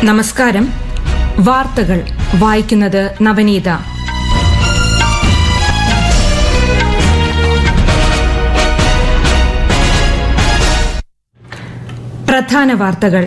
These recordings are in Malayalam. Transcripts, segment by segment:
നമസ്കാരം വാർത്തകൾ വായിക്കുന്നത് നവനീത പ്രധാന വാർത്തകൾ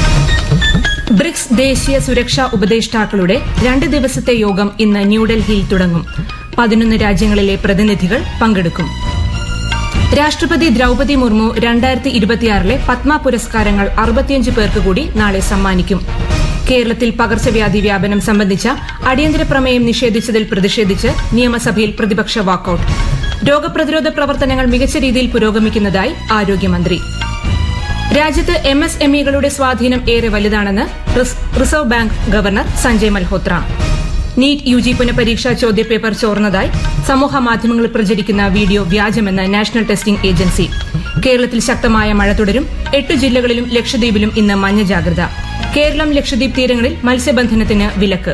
ബ്രിക്സ് ദേശീയ സുരക്ഷാ ഉപദേഷ്ടാക്കളുടെ രണ്ട് ദിവസത്തെ യോഗം ഇന്ന് ന്യൂഡൽഹിയിൽ തുടങ്ങും പതിനൊന്ന് രാജ്യങ്ങളിലെ പ്രതിനിധികൾ പങ്കെടുക്കും രാഷ്ട്രപതി ദ്രൌപതി മുർമു രണ്ടായിരത്തി ഇരുപത്തിയാറിലെ പത്മ പുരസ്കാരങ്ങൾ അറുപത്തിയഞ്ച് പേർക്ക് കൂടി നാളെ സമ്മാനിക്കും കേരളത്തിൽ പകർച്ചവ്യാധി വ്യാപനം സംബന്ധിച്ച അടിയന്തര പ്രമേയം നിഷേധിച്ചതിൽ പ്രതിഷേധിച്ച് നിയമസഭയിൽ പ്രതിപക്ഷ വാക്കൌട്ട് രോഗപ്രതിരോധ പ്രവർത്തനങ്ങൾ മികച്ച രീതിയിൽ പുരോഗമിക്കുന്നതായി ആരോഗ്യമന്ത്രി രാജ്യത്ത് എം എസ് എം ഇകളുടെ സ്വാധീനം ഏറെ വലുതാണെന്ന് Reserve Bank governor Sanjay Malhotra NEET U G പുനഃപരീക്ഷാ ചോദ്യപേപ്പർ ചോർന്നതായി സമൂഹ മാധ്യമങ്ങളിൽ പ്രചരിക്കുന്ന വീഡിയോ വ്യാജമെന്ന് നാഷണൽ ടെസ്റ്റിംഗ് ഏജൻസി കേരളത്തിൽ ശക്തമായ മഴ തുടരും എട്ട് ജില്ലകളിലും ലക്ഷദ്വീപിലും ഇന്ന് മഞ്ഞ ജാഗ്രത കേരളം ലക്ഷദ്വീപ് തീരങ്ങളിൽ മത്സ്യബന്ധനത്തിന് വിലക്ക്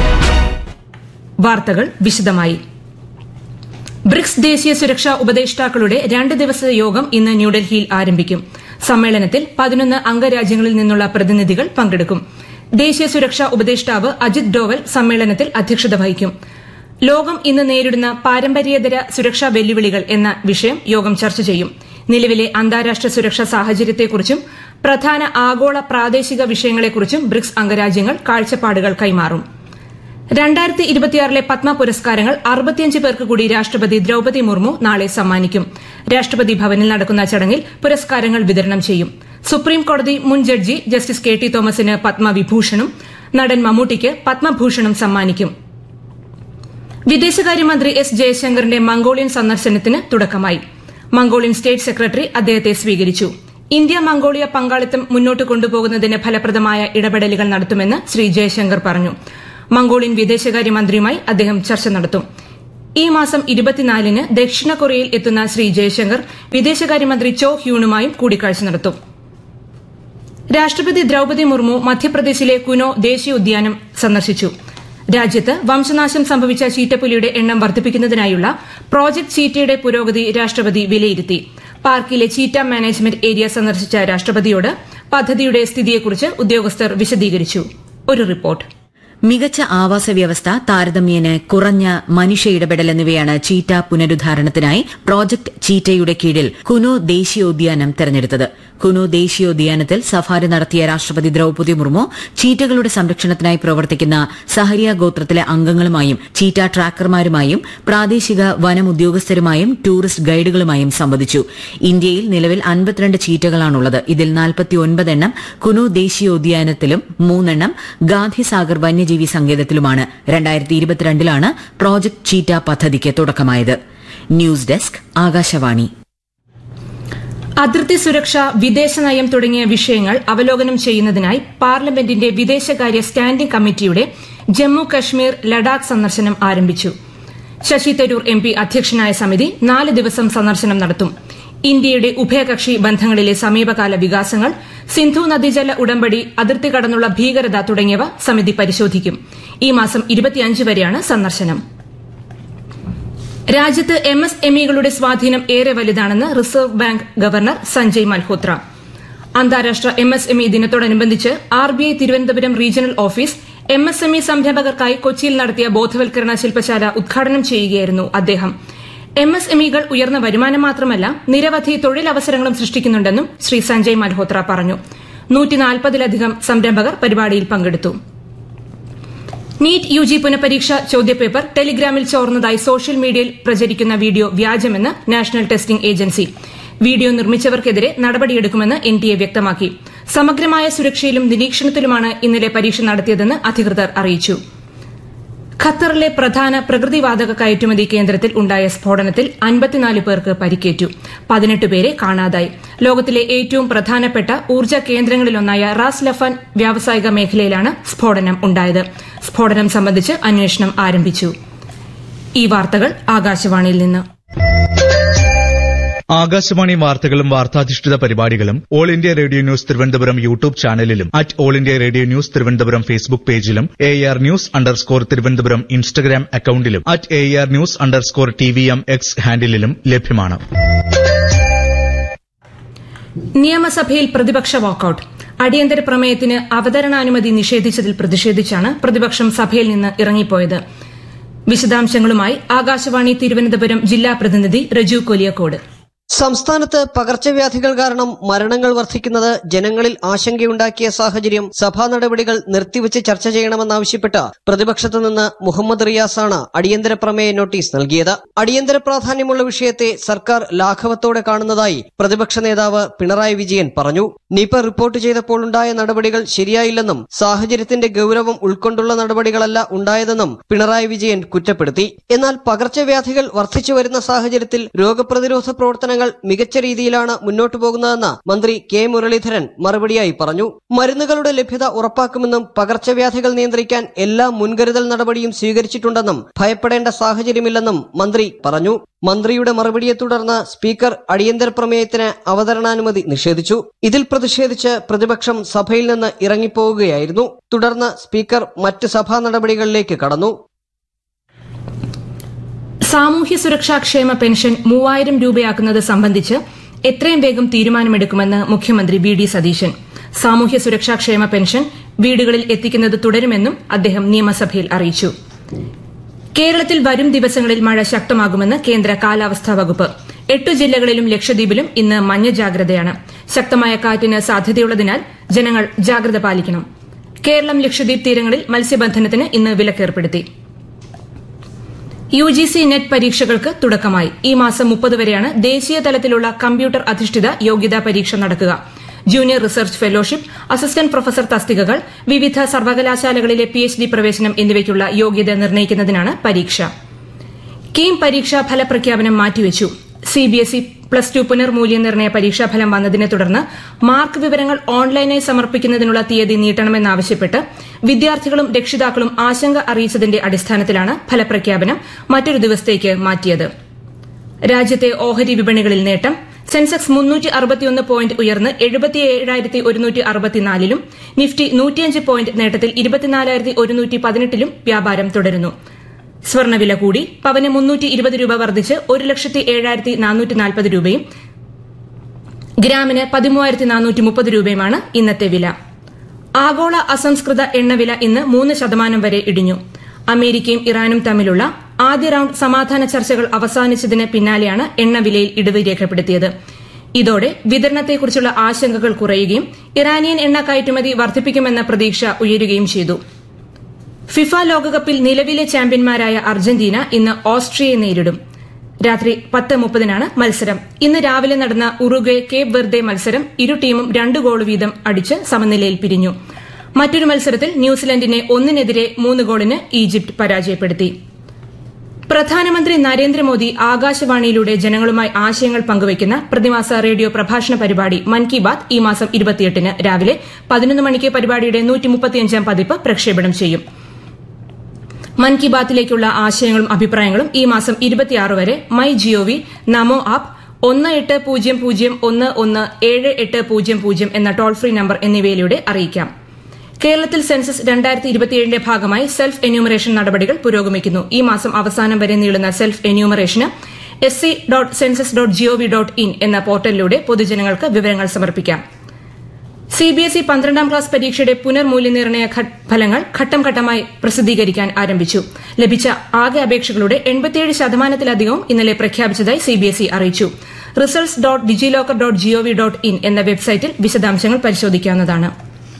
വാർത്തകൾ വിശദമായി ബ്രിക്സ് ദേശീയ സുരക്ഷാ ഉപദേഷ്ടാക്കളുടെ രണ്ട് ദിവസ യോഗം ഇന്ന് ന്യൂഡൽഹിയിൽ ആരംഭിക്കും സമ്മേളനത്തിൽ പതിനൊന്ന് അംഗരാജ്യങ്ങളിൽ നിന്നുള്ള പ്രതിനിധികൾ പങ്കെടുക്കും ദേശീയ സുരക്ഷാ ഉപദേഷ്ടാവ് അജിത് ഡോവൽ സമ്മേളനത്തിൽ അധ്യക്ഷത വഹിക്കും ലോകം ഇന്ന് നേരിടുന്ന പാരമ്പര്യേതര സുരക്ഷാ വെല്ലുവിളികൾ എന്ന വിഷയം യോഗം ചർച്ച ചെയ്യും നിലവിലെ അന്താരാഷ്ട്ര സുരക്ഷാ സാഹചര്യത്തെക്കുറിച്ചും പ്രധാന ആഗോള പ്രാദേശിക വിഷയങ്ങളെക്കുറിച്ചും ബ്രിക്സ് അംഗരാജ്യങ്ങൾ കാഴ്ചപ്പാടുകൾ കൈമാറും രണ്ടായിരത്തി ഇരുപത്തിയാറിലെ പത്മ പുരസ്കാരങ്ങൾ അറുപത്തിയഞ്ച് പേർക്ക് കൂടി രാഷ്ട്രപതി ദ്രൌപതി മുർമു നാളെ സമ്മാനിക്കും രാഷ്ട്രപതി ഭവനിൽ നടക്കുന്ന ചടങ്ങിൽ പുരസ്കാരങ്ങൾ വിതരണം ചെയ്യും സുപ്രീം കോടതി മുൻ ജഡ്ജി ജസ്റ്റിസ് കെ ടി തോമസിന് പത്മവിഭൂഷണും നടൻ മമ്മൂട്ടിക്ക് പത്മഭൂഷണും സമ്മാനിക്കും വിദേശകാര്യമന്ത്രി എസ് ജയശങ്കറിന്റെ മംഗോളിയൻ സന്ദർശനത്തിന് തുടക്കമായി മംഗോളിയൻ സ്റ്റേറ്റ് സെക്രട്ടറി അദ്ദേഹത്തെ സ്വീകരിച്ചു ഇന്ത്യ മംഗോളിയ പങ്കാളിത്തം മുന്നോട്ട് കൊണ്ടുപോകുന്നതിന് ഫലപ്രദമായ ഇടപെടലുകൾ നടത്തുമെന്ന് ശ്രീ ജയശങ്കർ പറഞ്ഞു മംഗോളിയൻ വിദേശകാര്യമന്ത്രിയുമായി അദ്ദേഹം ചർച്ച നടത്തും ഈ മാസം ഇരുപത്തിനാലിന് ദക്ഷിണ കൊറിയയിൽ എത്തുന്ന ശ്രീ ജയശങ്കർ വിദേശകാര്യമന്ത്രി ചോ ഹ്യൂണുമായും കൂടിക്കാഴ്ച നടത്തും രാഷ്ട്രപതി ദ്രൌപതി മുർമു മധ്യപ്രദേശിലെ കുനോ ദേശീയോദ്യാനം സന്ദർശിച്ചു രാജ്യത്ത് വംശനാശം സംഭവിച്ച ചീറ്റപ്പുലിയുടെ എണ്ണം വർദ്ധിപ്പിക്കുന്നതിനായുള്ള പ്രോജക്ട് ചീറ്റയുടെ പുരോഗതി രാഷ്ട്രപതി വിലയിരുത്തി പാർക്കിലെ ചീറ്റ മാനേജ്മെന്റ് ഏരിയ സന്ദർശിച്ച രാഷ്ട്രപതിയോട് പദ്ധതിയുടെ സ്ഥിതിയെക്കുറിച്ച് ഉദ്യോഗസ്ഥർ വിശദീകരിച്ചു ഒരു റിപ്പോർട്ട് മികച്ച ആവാസ വ്യവസ്ഥ താരതമ്യേന കുറഞ്ഞ മനുഷ്യ ഇടപെടൽ എന്നിവയാണ് ചീറ്റ പുനരുദ്ധാരണത്തിനായി പ്രോജക്ട് ചീറ്റയുടെ കീഴിൽ കുനോ ദേശീയോദ്യാനം തെരഞ്ഞെടുത്തത് കുനോ ദേശീയോദ്യാനത്തിൽ സഫാരി നടത്തിയ രാഷ്ട്രപതി ദ്രൌപതി മുർമു ചീറ്റകളുടെ സംരക്ഷണത്തിനായി പ്രവർത്തിക്കുന്ന സഹരിയ ഗോത്രത്തിലെ അംഗങ്ങളുമായും ചീറ്റ ട്രാക്കർമാരുമായും പ്രാദേശിക വനം ഉദ്യോഗസ്ഥരുമായും ടൂറിസ്റ്റ് ഗൈഡുകളുമായും സംവദിച്ചു ഇന്ത്യയിൽ നിലവിൽ അൻപത്തിരണ്ട് ചീറ്റകളാണുള്ളത് ഇതിൽ നാൽപ്പത്തിയൊൻപത് എണ്ണം കുനോ ദേശീയോദ്യാനത്തിലും മൂന്നെണ്ണം ഗാന്ധിസാഗർ വന്യജീവി സങ്കേതത്തിലുമാണ് രണ്ടായിരത്തി ഇരുപത്തിരണ്ടിലാണ് പ്രോജക്ട് ചീറ്റ പദ്ധതിക്ക് തുടക്കമായത് ന്യൂസ് ഡെസ്ക് ആകാശവാണി അതിർത്തി സുരക്ഷ വിദേശനയം തുടങ്ങിയ വിഷയങ്ങൾ അവലോകനം ചെയ്യുന്നതിനായി പാർലമെന്റിന്റെ വിദേശകാര്യ സ്റ്റാൻഡിംഗ് കമ്മിറ്റിയുടെ ജമ്മു കശ്മീർ ലഡാക്ക് സന്ദർശനം ആരംഭിച്ചു ശശി തരൂർ എം പി അധ്യക്ഷനായ സമിതി നാല് ദിവസം സന്ദർശനം നടത്തും ഇന്ത്യയുടെ ഉഭയകക്ഷി ബന്ധങ്ങളിലെ സമീപകാല വികാസങ്ങൾ സിന്ധു നദീജല ഉടമ്പടി അതിർത്തി കടന്നുള്ള ഭീകരത തുടങ്ങിയവ സമിതി പരിശോധിക്കും ഈ മാസം ഇരുപത്തിയഞ്ച് വരെയാണ് സന്ദർശനം രാജ്യത്ത് എം എസ് എം ഇകളുടെ സ്വാധീനം ഏറെ വലുതാണെന്ന് Reserve Bank governor Sanjay Malhotra അന്താരാഷ്ട്ര എം എസ് എം ഇ ദിനത്തോടനുബന്ധിച്ച് R B I Thiruvananthapuram regional office M S M E സംരംഭകർക്കായി കൊച്ചിയിൽ നടത്തിയ ബോധവൽക്കരണ ശില്പശാല ഉദ്ഘാടനം ചെയ്യുകയായിരുന്നു അദ്ദേഹം എം എസ് എം ഇകൾ ഉയർന്ന വരുമാനം മാത്രമല്ല നിരവധി തൊഴിലവസരങ്ങളും സൃഷ്ടിക്കുന്നുണ്ടെന്നും ശ്രീ സഞ്ജയ് മൽഹോത്ര പറഞ്ഞു നൂറ്റിനാൽപ്പതിലധികം സംരംഭകർ പരിപാടിയിൽ പങ്കെടുത്തു നീറ്റ് യു ജി പുനഃപരീക്ഷ ചോദ്യപേപ്പർ ടെലിഗ്രാമിൽ ചോർന്നതായി സോഷ്യൽ മീഡിയയിൽ പ്രചരിക്കുന്ന വീഡിയോ വ്യാജമെന്ന് നാഷണൽ ടെസ്റ്റിംഗ് ഏജൻസി വീഡിയോ നിർമ്മിച്ചവർക്കെതിരെ നടപടിയെടുക്കുമെന്ന് എൻ ടി എ വ്യക്തമാക്കി സമഗ്രമായ സുരക്ഷയിലും നിരീക്ഷണത്തിലുമാണ് ഇന്നലെ പരീക്ഷ നടത്തിയതെന്ന് അധികൃതർ അറിയിച്ചു ഖത്തറിലെ പ്രധാന പ്രകൃതിവാതക കയറ്റുമതി കേന്ദ്രത്തിൽ ഉണ്ടായ സ്ഫോടനത്തിൽ അൻപത്തിനാല് പേർക്ക് പരിക്കേറ്റു പതിനെട്ട് പേരെ കാണാതായി ലോകത്തിലെ ഏറ്റവും പ്രധാനപ്പെട്ട ഊർജ്ജ കേന്ദ്രങ്ങളിലൊന്നായ റാസ് ലഫാൻ വ്യാവസായിക മേഖലയിലാണ് സ്ഫോടനം ഉണ്ടായത് സ്ഫോടനം സംബന്ധിച്ച് അന്വേഷണം ആരംഭിച്ചു ഈ വാർത്തകൾ ആകാശവാണിയിൽ നിന്ന് ആകാശവാണി വാർത്തകളും വാർത്താധിഷ്ഠിത പരിപാടികളും All India Radio News Thiruvananthapuram YouTube ചാനലിലും at All India Radio News Thiruvananthapuram Facebook പേജിലും A R news underscore Thiruvananthapuram Instagram അക്കൌണ്ടിലും at A R news underscore T V M X ഹാൻഡിലും ലഭ്യമാണ് നിയമസഭയിൽ പ്രതിപക്ഷ വാക്കൌട്ട് അടിയന്തര പ്രമേയത്തിന് അവതരണാനുമതി നിഷേധിച്ചതിൽ പ്രതിഷേധിച്ചാണ് പ്രതിപക്ഷം സഭയിൽ നിന്ന് ഇറങ്ങിപ്പോയത് വിശദാംശങ്ങളുമായി ആകാശവാണി തിരുവനന്തപുരം ജില്ലാ പ്രതിനിധി രജു കൊലിയക്കോട് സംസ്ഥാനത്ത് പകർച്ചവ്യാധികൾ കാരണം മരണങ്ങൾ വർദ്ധിക്കുന്നത് ജനങ്ങളിൽ ആശങ്കയുണ്ടാക്കിയ സാഹചര്യം സഭാ നടപടികൾ നിർത്തിവച്ച് ചർച്ച ചെയ്യണമെന്നാവശ്യപ്പെട്ട് പ്രതിപക്ഷത്തു നിന്ന് മുഹമ്മദ് റിയാസാണ് അടിയന്തര പ്രമേയ നോട്ടീസ് നൽകിയത് അടിയന്തര പ്രാധാന്യമുള്ള വിഷയത്തെ സർക്കാർ ലാഘവത്തോടെ കാണുന്നതായി പ്രതിപക്ഷ നേതാവ് പിണറായി വിജയൻ പറഞ്ഞു നിപ റിപ്പോർട്ട് ചെയ്തപ്പോൾ ഉണ്ടായ നടപടികൾ ശരിയായില്ലെന്നും സാഹചര്യത്തിന്റെ ഗൌരവം ഉൾക്കൊണ്ടുള്ള നടപടികളല്ല ഉണ്ടായതെന്നും പിണറായി വിജയൻ കുറ്റപ്പെടുത്തി എന്നാൽ പകർച്ചവ്യാധികൾ വർദ്ധിച്ചു വരുന്ന സാഹചര്യത്തിൽ രോഗപ്രതിരോധ പ്രവർത്തനങ്ങൾ മികച്ച രീതിയിലാണ് മുന്നോട്ടു പോകുന്നതെന്ന് മന്ത്രി കെ മുരളീധരൻ മറുപടിയായി പറഞ്ഞു മരുന്നുകളുടെ ലഭ്യത ഉറപ്പാക്കുമെന്നും പകർച്ചവ്യാധികൾ നിയന്ത്രിക്കാൻ എല്ലാ മുൻകരുതൽ നടപടിയും സ്വീകരിച്ചിട്ടുണ്ടെന്നും ഭയപ്പെടേണ്ട സാഹചര്യമില്ലെന്നും മന്ത്രി പറഞ്ഞു മന്ത്രിയുടെ മറുപടിയെ തുടർന്ന് സ്പീക്കർ അടിയന്തര പ്രമേയത്തിന് അവതരണാനുമതി നിഷേധിച്ചു ഇതിൽ പ്രതിഷേധിച്ച് പ്രതിപക്ഷം സഭയിൽ നിന്ന് ഇറങ്ങിപ്പോവുകയായിരുന്നു തുടർന്ന് സ്പീക്കർ മറ്റ് സഭാ നടപടികളിലേക്ക് കടന്നു സാമൂഹ്യ സുരക്ഷാ ക്ഷേമ പെൻഷൻ മൂവായിരം രൂപയാക്കുന്നത് സംബന്ധിച്ച് എത്രയും വേഗം തീരുമാനമെടുക്കുമെന്ന് മുഖ്യമന്ത്രി വി ഡി സതീശൻ സാമൂഹ്യ സുരക്ഷാ ക്ഷേമ പെൻഷൻ വീടുകളിൽ എത്തിക്കുന്നത് തുടരുമെന്നും അദ്ദേഹം നിയമസഭയിൽ അറിയിച്ചു കേരളത്തിൽ വരും ദിവസങ്ങളിൽ മഴ ശക്തമാകുമെന്ന് കേന്ദ്ര കാലാവസ്ഥാ വകുപ്പ് എട്ടു ജില്ലകളിലും ലക്ഷദ്വീപിലും ഇന്ന് മഞ്ഞ ജാഗ്രതയാണ് ശക്തമായ കാറ്റിന് സാധ്യതയുള്ളതിനാൽ ജനങ്ങൾ ജാഗ്രത പാലിക്കണം കേരളം ലക്ഷദ്വീപ് തീരങ്ങളിൽ മത്സ്യബന്ധനത്തിന് ഇന്ന് വിലക്കേർപ്പെടുത്തി യു ജി സി നെറ്റ് പരീക്ഷകൾക്ക് തുടക്കമായി ഈ മാസം മുപ്പത് വരെയാണ് ദേശീയ തലത്തിലുള്ള കമ്പ്യൂട്ടർ അധിഷ്ഠിത യോഗ്യതാ പരീക്ഷ നടക്കുക junior research fellowship assistant professor തസ്തികകൾ വിവിധ സർവകലാശാലകളിലെ പി എച്ച് ഡി പ്രവേശനം എന്നിവയ്ക്കുള്ള യോഗ്യത നിർണ്ണയിക്കുന്നതിനാണ് പരീക്ഷ കീം പരീക്ഷാ ഫലപ്രഖ്യാപനം മാറ്റിവെച്ചു സിബിഎസ്ഇ പ്ലസ് ടു പുനർമൂല്യനിർണ്ണയ പരീക്ഷാഫലം വന്നതിനെ തുടർന്ന് മാർക്ക് വിവരങ്ങൾ ഓൺലൈനായി സമർപ്പിക്കുന്നതിനുള്ള തീയതി നീട്ടണമെന്നാവശ്യപ്പെട്ട് വിദ്യാർത്ഥികളും രക്ഷിതാക്കളും ആശങ്ക അറിയിച്ചതിന്റെ അടിസ്ഥാനത്തിലാണ് ഫലപ്രഖ്യാപനം മറ്റൊരു ദിവസത്തേക്ക് മാറ്റിയത് രാജ്യത്തെ ഓഹരി വിപണികളിൽ നേട്ടം സെൻസെക്സ് മുന്നൂറ്റി അറുപത്തിയൊന്ന് പോയിന്റ് ഉയർന്ന് എഴുപത്തിയേഴായിരത്തി ഒരുന്നൂറ്റി അറുപത്തിനാലിലും നിഫ്റ്റി നൂറ്റിയഞ്ച് പോയിന്റ് നേട്ടത്തിൽ ഇരുപത്തിനാലായിരത്തി ഒരുന്നൂറ്റി പതിനെട്ടിലും വ്യാപാരം തുടരുന്നു സ്വർണ്ണവില കൂടി പവന് മുന്നൂറ്റി ഇരുപത് രൂപ വർദ്ധിച്ച് ഒരു ലക്ഷത്തി ഏഴായിരത്തി നാനൂറ്റി നാൽപ്പത് രൂപയും ഗ്രാമിന് പതിമൂവായിരത്തി നാനൂറ്റി മുപ്പത് രൂപയുമാണ് ഇന്നത്തെ വില ആഗോള അസംസ്കൃത എണ്ണവില ഇന്ന് മൂന്ന് ശതമാനം വരെ ഇടിഞ്ഞു അമേരിക്കയും ഇറാനും തമ്മിലുള്ള ആദ്യ റൌണ്ട് സമാധാന ചർച്ചകൾ അവസാനിച്ചതിന് പിന്നാലെയാണ് എണ്ണവിലയിൽ ഇടിവ് രേഖപ്പെടുത്തിയത് ഇതോടെ വിതരണത്തെക്കുറിച്ചുള്ള ആശങ്കകൾ കുറയുകയും ഇറാനിയൻ എണ്ണ കയറ്റുമതി വർദ്ധിപ്പിക്കുമെന്ന പ്രതീക്ഷ ഉയരുകയും ചെയ്തു ഫിഫ ലോകകപ്പിൽ നിലവിലെ ചാമ്പ്യന്മാരായ അർജന്റീന ഇന്ന് ഓസ്ട്രിയയെ നേരിടും രാത്രി പത്ത് മുപ്പതിനാണ് മത്സരം ഇന്ന് രാവിലെ നടന്ന ഉറുഗ്വെ കേപ്പ് വെർദെ മത്സരം ഇരു ടീമും രണ്ട് ഗോൾ വീതം അടിച്ച് സമനിലയിൽ പിരിഞ്ഞു മറ്റൊരു മത്സരത്തിൽ ന്യൂസിലൻഡിനെ ഒന്നിനെതിരെ മൂന്ന് ഗോളിന് ഈജിപ്ത് പരാജയപ്പെടുത്തി പ്രധാനമന്ത്രി നരേന്ദ്രമോദി ആകാശവാണിയിലൂടെ ജനങ്ങളുമായി ആശയങ്ങൾ പങ്കുവയ്ക്കുന്ന പ്രതിമാസ റേഡിയോ പ്രഭാഷണ പരിപാടി മൻ കി ബാത് ഈ മാസം ഇരുപത്തിയെട്ടിന് രാവിലെ പതിനൊന്ന് മണിക്ക് പരിപാടിയുടെ നൂറ്റിമുപ്പത്തിയഞ്ചാം പതിപ്പ് പ്രക്ഷേപണം ചെയ്യും മൻ കി ബാത്തിലേക്കുള്ള ആശയങ്ങളും അഭിപ്രായങ്ങളും ഈ മാസം ഇരുപത്തിയാറ് വരെ മൈ ജിഒവി നമോ ആപ്പ് ഒന്ന് എട്ട് പൂജ്യം പൂജ്യം ഒന്ന് ഒന്ന് ഏഴ് എട്ട് പൂജ്യം പൂജ്യം എന്ന ടോൾ ഫ്രീ നമ്പർ എന്നിവയിലൂടെ അറിയിക്കാം കേരളത്തിൽ സെൻസസ് രണ്ടായിരത്തി ഇരുപത്തിയേഴിന്റെ ഭാഗമായി സെൽഫ് എന്യൂമറേഷൻ നടപടികൾ പുരോഗമിക്കുന്നു ഈ മാസം അവസാനം വരെ നീളുന്ന സെൽഫ് എന്യൂമറേഷന് S C dot census dot G O V dot in എന്ന പോർട്ടലിലൂടെ പൊതുജനങ്ങൾക്ക് വിവരങ്ങൾ സമർപ്പിക്കാം സിബിഎസ്ഇ പന്ത്രണ്ടാം ക്ലാസ് പരീക്ഷയുടെ പുനർമൂല്യനിർണ്ണയ ഫലങ്ങൾ ഘട്ടം ഘട്ടമായി പ്രസിദ്ധീകരിക്കാൻ ആരംഭിച്ചു ലഭിച്ച ആകെ അപേക്ഷകളുടെ എൺപത്തിയേഴ് ശതമാനത്തിലധികവും ഇന്നലെ പ്രഖ്യാപിച്ചതായി സിബിഎസ്ഇ അറിയിച്ചു results dot DigiLocker dot G O V dot in എന്ന വെബ്സൈറ്റിൽ വിശദാംശങ്ങൾ പരിശോധിക്കാവുന്നതാണ്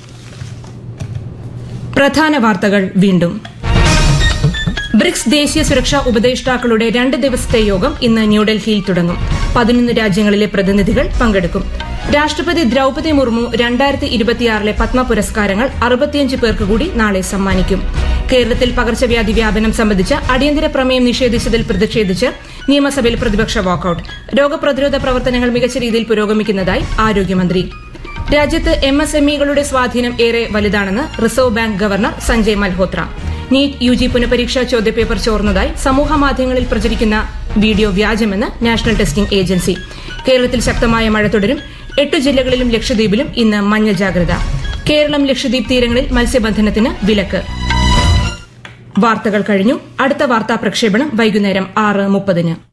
പ്രധാന വാർത്തകൾ വീണ്ടും ബ്രിക്സ് ദേശീയ സുരക്ഷാ ഉപദേഷ്ടാക്കളുടെ രണ്ട് ദിവസത്തെ യോഗം ഇന്ന് ന്യൂഡൽഹിയിൽ തുടങ്ങും പതിനൊന്ന് രാജ്യങ്ങളിലെ പ്രതിനിധികൾ പങ്കെടുക്കും രാഷ്ട്രപതി ദ്രൌപതി മുർമു രണ്ടായിരത്തി ഇരുപത്തിയാറിലെ പത്മ പുരസ്കാരങ്ങൾ അറുപത്തിയഞ്ച് പേർക്ക് കൂടി നാളെ സമ്മാനിക്കും കേരളത്തിൽ പകർച്ചവ്യാധി വ്യാപനം സംബന്ധിച്ച് അടിയന്തര പ്രമേയം നിഷേധിച്ചതിൽ പ്രതിഷേധിച്ച് നിയമസഭയിൽ പ്രതിപക്ഷ വാക്കൌട്ട് രോഗപ്രതിരോധ പ്രവർത്തനങ്ങൾ മികച്ച രീതിയിൽ പുരോഗമിക്കുന്നതായി ആരോഗ്യമന്ത്രി രാജ്യത്ത് എം എസ് എം ഇകളുടെ സ്വാധീനം ഏറെ വലുതാണെന്ന് Reserve Bank governor Sanjay Malhotra NEET U G പുനഃപരീക്ഷാ ചോദ്യപേപ്പർ ചോർന്നതായി സമൂഹമാധ്യമങ്ങളിൽ പ്രചരിക്കുന്ന വീഡിയോ വ്യാജമെന്ന് നാഷണൽ ടെസ്റ്റിംഗ് ഏജൻസി കേരളത്തിൽ ശക്തമായ മഴ തുടരും എട്ട് ജില്ലകളിലും ലക്ഷദ്വീപിലും ഇന്ന് മഞ്ഞ ജാഗ്രത കേരളം ലക്ഷദ്വീപ് തീരങ്ങളിൽ മത്സ്യബന്ധനത്തിന് വിലക്ക് വാർത്തകൾ കഴിഞ്ഞു അടുത്ത വാർത്താ പ്രക്ഷേപണം വൈകുന്നേരം ആറ് മുപ്പതിന്